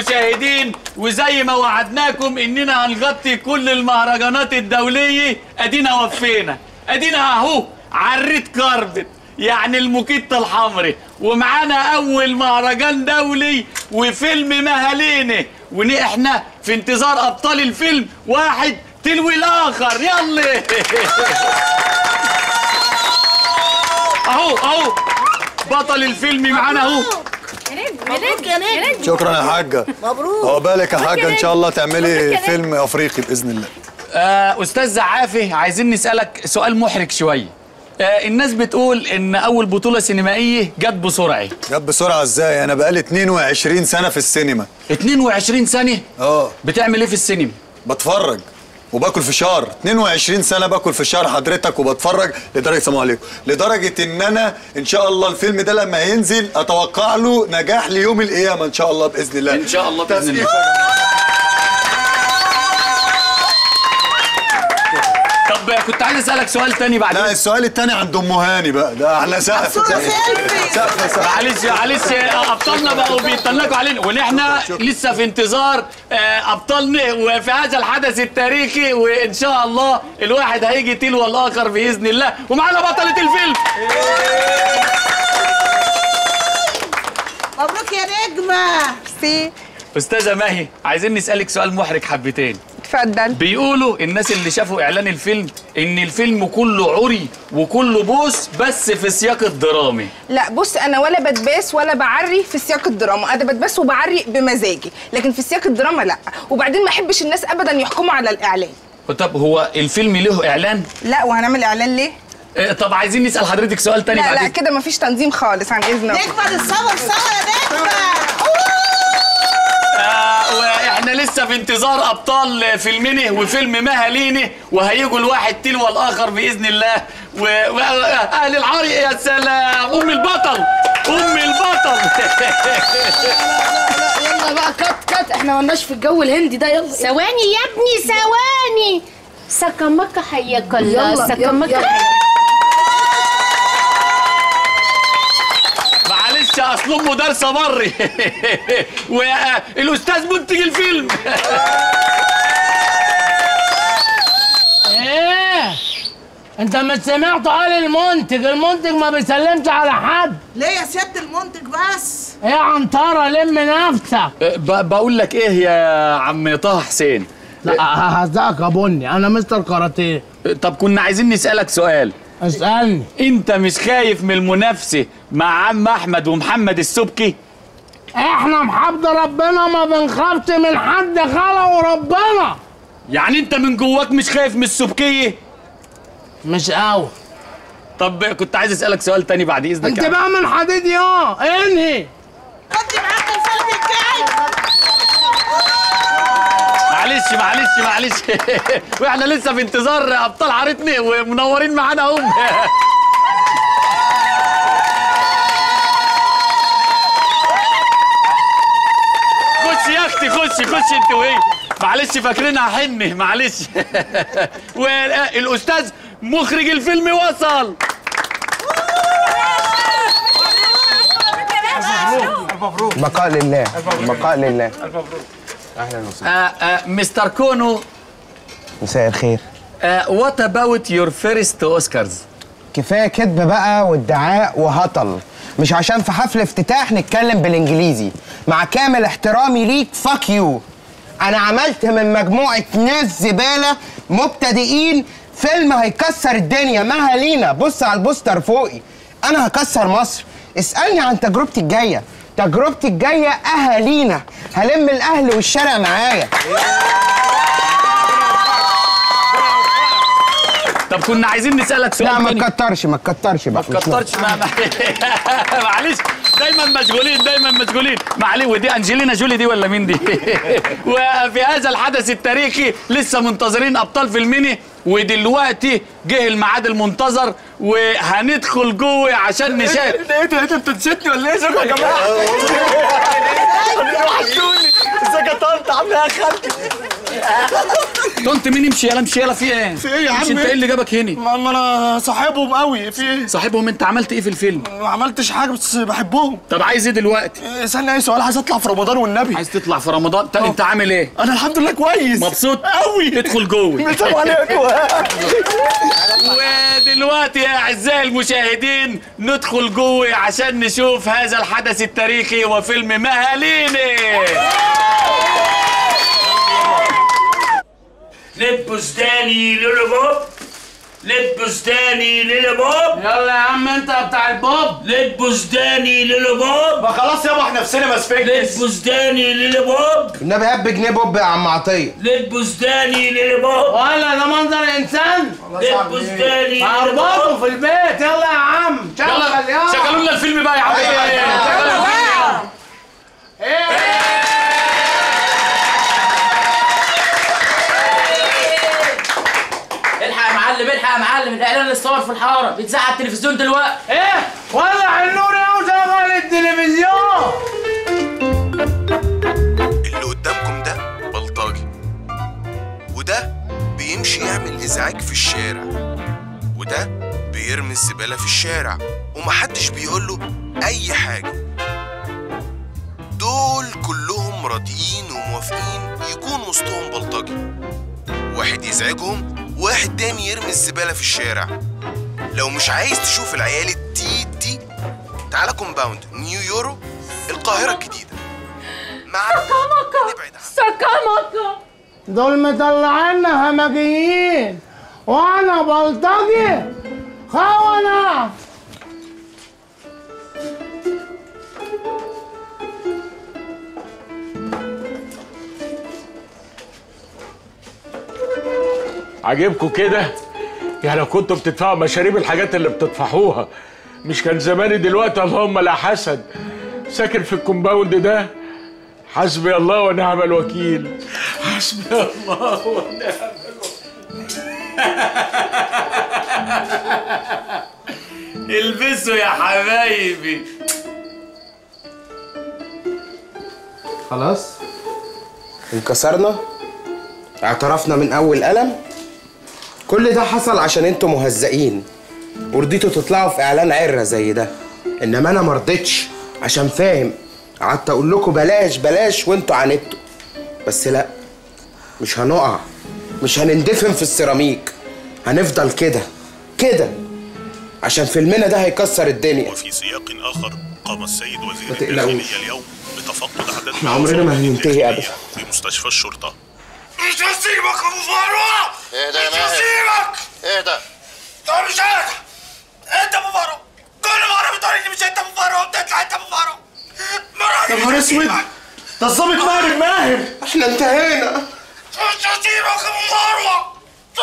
المشاهدين وزي ما وعدناكم اننا هنغطي كل المهرجانات الدولية ادينا وفينا ادينا اهو عريت كاربت يعني الموكيتة الحمري ومعانا اول مهرجان دولي وفيلم مهاليني واحنا في انتظار ابطال الفيلم واحد تلوي الاخر يلا اهو اهو بطل الفيلم معانا اهو مبروك يا نجم شكرا يا حاجه مبروك عقبالك يا حاجه ان شاء الله مبروك تعملي يا فيلم افريقي باذن الله آه استاذ زعافي عايزين نسالك سؤال محرج شويه آه الناس بتقول ان اول بطوله سينمائيه جت بسرعه جاب بسرعه ازاي انا بقالي 22 سنه في السينما 22 سنه اه بتعمل ايه في السينما بتفرج وباكل فشار 22 سنه باكل فشار حضرتك وبتفرج لدرجه سلام عليكم لدرجه ان انا ان شاء الله الفيلم ده لما ينزل اتوقع له نجاح ليوم القيامه ان شاء الله باذن الله ان شاء الله باذن الله طب كنت عايز اسالك سؤال تاني بعد لا السؤال التاني عند ام هاني بقى ده احنا سقف صورة سيلفي. سقف سقف معلش معلش آه، ابطالنا بقوا بيتنكوا علينا ونحن لسه في انتظار آه، ابطالنا وفي هذا الحدث التاريخي وان شاء الله الواحد هيجي تلو الاخر باذن الله ومعانا بطله الفيلم مبروك يا نجمة سي استاذه ماهي عايزين نسالك سؤال محرج حبتين اتفضل بيقولوا الناس اللي شافوا اعلان الفيلم ان الفيلم كله عري وكله بوس بس في سياق الدرامي لا بص انا ولا بتباس ولا بعري في سياق الدراما انا بتباس وبعري بمزاجي لكن في سياق الدراما لا وبعدين ما احبش الناس ابدا يحكموا على الاعلان طب هو الفيلم له اعلان لا وهنعمل اعلان ليه آه، طب عايزين نسال حضرتك سؤال تاني لا لا بعدين كده مفيش تنظيم خالص عن اذنك نجمة نتصور سوا يا نجمة آه، واحنا لسه في انتظار ابطال فيلمنا وفيلم مهاليني وهيجوا الواحد تلو الاخر باذن الله و- واهل العري يا سلام ام البطل ام البطل يلا بقى كات كات احنا مالناش في الجو الهندي ده يلا ثواني يا ابني ثواني سكمك حياك الله يلا، سكمك يلا. حياك معلش اصل امه دارسه بري والاستاذ منتج الفيلم ايه انت مش سمعت قال المنتج المنتج ما بيسلمش على حد ليه يا سيادة المنتج بس ايه يا عنترة لم نفسك ب- بقول لك ايه يا عم طه حسين لا ههزقك يا بني انا مستر كاراتيه طب كنا عايزين نسالك سؤال اسالني انت مش خايف من المنافسه مع عم احمد ومحمد السبكي احنا بحمد ربنا ما بنخافش من حد خلقه ربنا يعني انت من جواك مش خايف من السبكيه مش قوي طب كنت عايز اسالك سؤال تاني بعد اذنك انت يا عم. بقى من حديد يا انهي خدي معاك الفيلم الجاي معلش معلش معلش واحنا لسه في انتظار ابطال عارتنا ومنورين معانا هم خش يا اختي خش خش انت وهي معلش فاكرينها حنه معلش والاستاذ مخرج الفيلم وصل بقاء لله بقاء لله آه آه مستر كونو مساء الخير وات اباوت يور فيرست اوسكارز كفايه كذب بقى وادعاء وهطل مش عشان في حفل افتتاح نتكلم بالانجليزي مع كامل احترامي ليك فاك يو انا عملت من مجموعه ناس زباله مبتدئين فيلم هيكسر الدنيا مها لينا بص على البوستر فوقي انا هكسر مصر اسالني عن تجربتي الجايه تجربتي الجايه اهالينا هلم الاهل والشارع معايا طب كنا عايزين نسالك سؤال لا ما تاني. تكترش ما تكترش بقى ما مش تكترش ما ما- معلش دايما مشغولين دايما مشغولين معلش ودي انجلينا جولي دي ولا مين دي وفي هذا الحدث التاريخي لسه منتظرين ابطال فيلميني ودلوقتي جه الميعاد المنتظر وهندخل جوه عشان نشاهد ايه ده انت بتنشدني ولا ايه ازيكم يا جماعه وحشوني ازيك يا طنط عامله ايه يا خالتي طنط مين امشي يلا امشي يلا في ايه في إيه يا مش عم؟ انت ايه اللي جابك هنا ما ما انا صاحبهم قوي في ايه صاحبهم انت عملت ايه في الفيلم ما عملتش حاجه بس بحبهم طب عايز ايه دلوقتي إيه، استنى ايه سؤال عايز اطلع في رمضان والنبي عايز تطلع في رمضان طب انت عامل ايه انا الحمد لله كويس مبسوط قوي ادخل جوه مسلم عليكم ودلوقتي يا اعزائي المشاهدين ندخل جوه عشان نشوف هذا الحدث التاريخي وفيلم مهاليني لبس تاني لولو بوب لبس تاني لولو بوب يلا يا عم انت بتاع البوب لبس تاني لولو بوب ما خلاص يابا احنا في سينما سفنكس لبس تاني لولو بوب النبي هات بجنيه بوب يا عم عطيه لبس تاني لولو بوب ولا ده منظر انسان لبس تاني لولو هربطه بوب في البيت يلا يا عم شغل يلا يلا شغلوا لنا الفيلم بقى يا عم أيوة، أيوة. شغلوا الفيلم يلا. الحق يا معلم الحق يا معلم الاعلان اللي اتصور في الحاره بيتذاع على التلفزيون دلوقتي ايه ولع النور يا وشغل التلفزيون اللي قدامكم ده بلطجي وده بيمشي يعمل ازعاج في الشارع وده بيرمي الزبالة في الشارع ومحدش بيقوله أي حاجة دول كلهم راضيين وموافقين يكون وسطهم بلطجي واحد يزعجهم واحد تاني يرمي الزبالة في الشارع لو مش عايز تشوف العيال التيت دي تعالى كومباوند نيو يورو القاهرة الجديدة مع نبعد عن سكامك دول مطلعينا همجيين وانا بلطجي خونة عاجبكم كده يعني لو كنتوا بتدفعوا مشاريب الحاجات اللي بتدفعوها مش كان زماني دلوقتي اللهم لا حسد ساكن في الكومباوند ده حسبي الله ونعم الوكيل حسبي الله ونعم البسوا يا حبايبي خلاص انكسرنا اعترفنا من اول قلم كل ده حصل عشان انتوا مهزقين ورضيتوا تطلعوا في اعلان عره زي ده انما انا مرضتش عشان فاهم قعدت اقول لكم بلاش بلاش وانتوا عاندتوا بس لا مش هنقع مش هنندفن في السيراميك هنفضل كده كده عشان فيلمنا ده هيكسر الدنيا وفي سياق آخر قام السيد وزير ما تقلقوش. الداخلية اليوم بتفقد عدد احنا عمرنا ما هننتهي ابدا في مستشفى الشرطة مش هسيبك يا ابو فاروق ايه ده يا مش ماهر؟ هسيبك ايه ده؟ طب مش انا انت ابو فاروق كل مره بتقولي مش انت ابو فاروق بتطلع انت ابو فاروق يا نهار اسود ده الظابط ماهر ماهر احنا انتهينا مش هسيبك يا ابو فاروق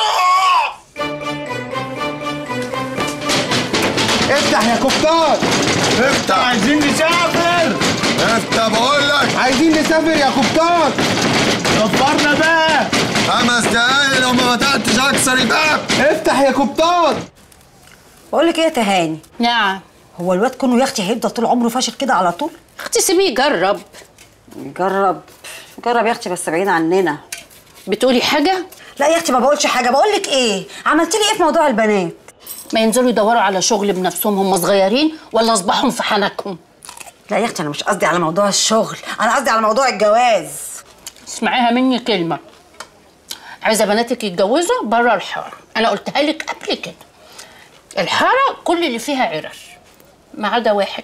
افتح يا كفتار افتح عايزين نسافر افتح بقول لك عايزين نسافر يا كفتار كفرنا بقى خمس دقايق لو ما فتحتش اكسر الباب افتح يا كفتار بقول لك ايه يا تهاني نعم هو الواد كونه يا اختي هيفضل طول عمره فاشل كده على طول اختي سيبيه يجرب جرب جرب يا اختي بس بعيد عننا بتقولي حاجه لا يا اختي ما بقولش حاجه بقول لك ايه عملت لي ايه في موضوع البنات ما ينزلوا يدوروا على شغل بنفسهم هم صغيرين ولا اصبحهم في حنكهم لا يا اختي انا مش قصدي على موضوع الشغل انا قصدي على موضوع الجواز اسمعيها مني كلمه عايزه بناتك يتجوزوا بره الحاره انا قلتها لك قبل كده الحاره كل اللي فيها عرش ما عدا واحد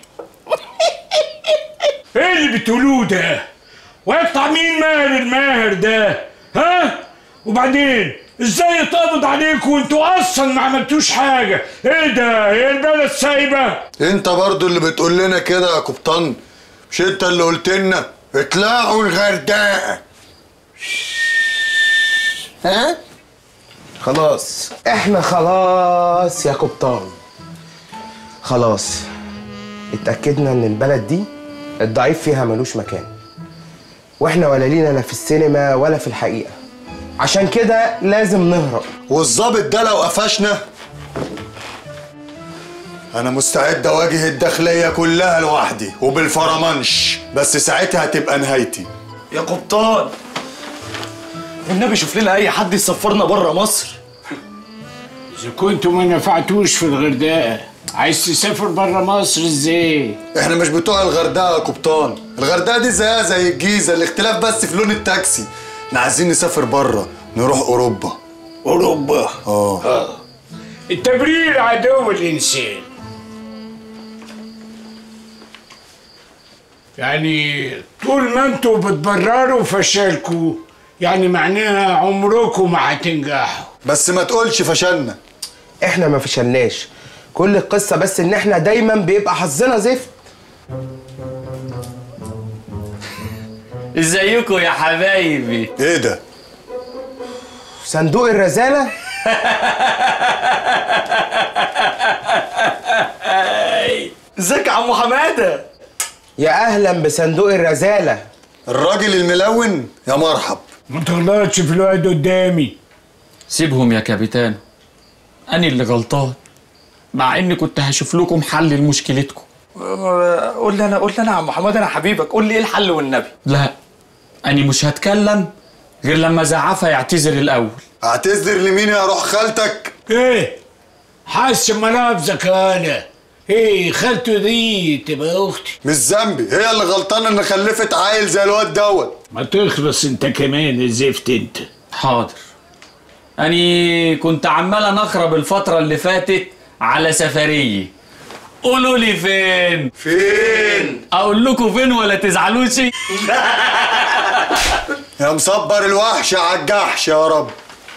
ايه اللي بتقولوه ده؟ ويقطع مين ماهر الماهر ده؟ ها؟ وبعدين ازاي يتقبض عليكم وانتوا اصلا ما عملتوش حاجه؟ ايه ده؟ هي البلد سايبه؟ انت برضو اللي بتقول لنا كده يا قبطان مش انت اللي قلت لنا اطلعوا الغردقه ها خلاص احنا خلاص يا قبطان خلاص اتأكدنا ان البلد دي الضعيف فيها ملوش مكان واحنا ولا لينا لا في السينما ولا في الحقيقة عشان كده لازم نهرب والظابط ده لو قفشنا انا مستعد اواجه الداخليه كلها لوحدي وبالفرمانش بس ساعتها هتبقى نهايتي يا قبطان النبي شوف لنا اي حد يسفرنا بره مصر اذا كنتوا ما نفعتوش في الغردقه عايز تسافر بره مصر ازاي احنا مش بتوع الغردقه يا قبطان الغردقه دي زيها زي الجيزه الاختلاف بس في لون التاكسي احنا عايزين نسافر بره نروح اوروبا اوروبا اه التبرير عدو الانسان يعني طول ما انتوا بتبرروا فشلكوا يعني معناها عمركم ما هتنجحوا بس ما تقولش فشلنا احنا ما فشلناش كل القصه بس ان احنا دايما بيبقى حظنا زفت ازيكم يا حبايبي ايه ده صندوق الرزاله ازيك يا عم حماده يا اهلا بصندوق الرزاله الراجل الملون يا مرحب ما تغلطش في الواد قدامي سيبهم يا كابيتان أنا اللي غلطان مع إني كنت هشوف لكم حل لمشكلتكم قول لي انا قول لي انا يا عم حماده انا حبيبك قول لي ايه الحل والنبي لا أنا مش هتكلم غير لما زعفة يعتذر الأول اعتذر لمين يا روح خالتك ايه حاسس ملابسك انا ايه خالته دي تبقى اختي مش ذنبي هي اللي غلطانه ان خلفت عيل زي الواد دوت ما تخلص انت كمان الزفت انت حاضر أنا كنت عمال أنخرب الفترة اللي فاتت على سفرية قولوا لي فين فين أقول لكم فين ولا تزعلوش يا مصبر الوحش على الجحش يا رب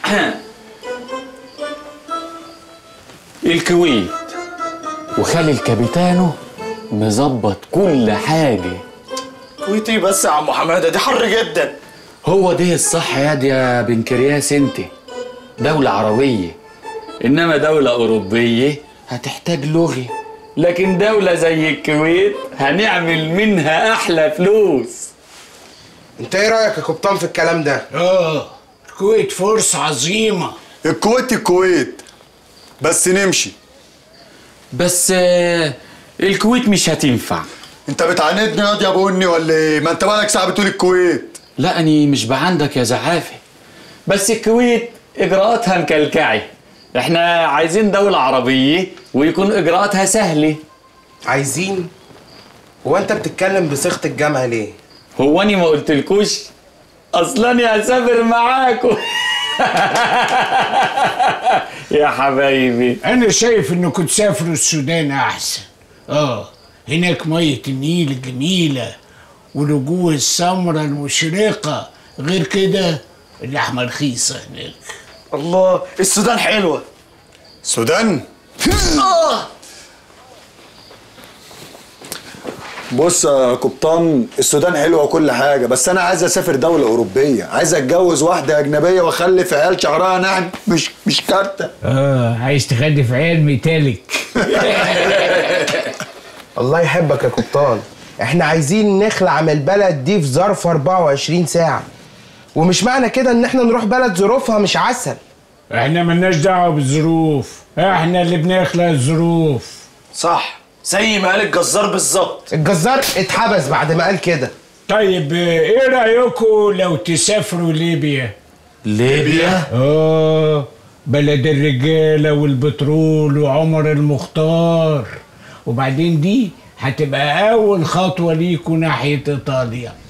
الكويت وخالي الكابيتانو مظبط كل حاجة كويتي بس يا عم حماده دي حر جدا هو ده الصح يا دي يا بنكرياس انت دولة عربية إنما دولة أوروبية هتحتاج لغة لكن دولة زي الكويت هنعمل منها أحلى فلوس انت ايه رايك يا قبطان في الكلام ده اه الكويت فرصه عظيمه الكويت الكويت بس نمشي بس آه، الكويت مش هتنفع انت بتعاندني ياض يا بني ولا ايه ما انت بقالك ساعه بتقول الكويت لا أني مش بعندك يا زعافة بس الكويت إجراءاتها مكلكعة احنا عايزين دولة عربية ويكون إجراءاتها سهلة عايزين هو انت بتتكلم بصيغه الجامعه ليه هو أني ما قلتلكوش أصلا هسافر معاكم يا حبايبي انا شايف انكم تسافروا السودان احسن اه هناك ميه النيل الجميله والوجوه السمراء المشرقه غير كده اللحمه رخيصه هناك الله السودان حلوه السودان اه بص يا قبطان السودان حلوه وكل حاجه بس انا عايز اسافر دوله اوروبيه عايز اتجوز واحده اجنبيه واخلف عيال شعرها ناعم مش مش كارته اه عايز تخلف عيال ميتالك الله يحبك يا قبطان احنا عايزين نخلع من البلد دي في ظرف 24 ساعه ومش معنى كده ان احنا نروح بلد ظروفها مش عسل احنا ملناش دعوه بالظروف احنا اللي بنخلق الظروف صح زي ما قال الجزار بالظبط الجزار اتحبس بعد ما قال كده طيب آه، ايه رايكم لو تسافروا ليبيا ليبيا اه بلد الرجاله والبترول وعمر المختار وبعدين دي هتبقى اول خطوه ليكوا ناحيه ايطاليا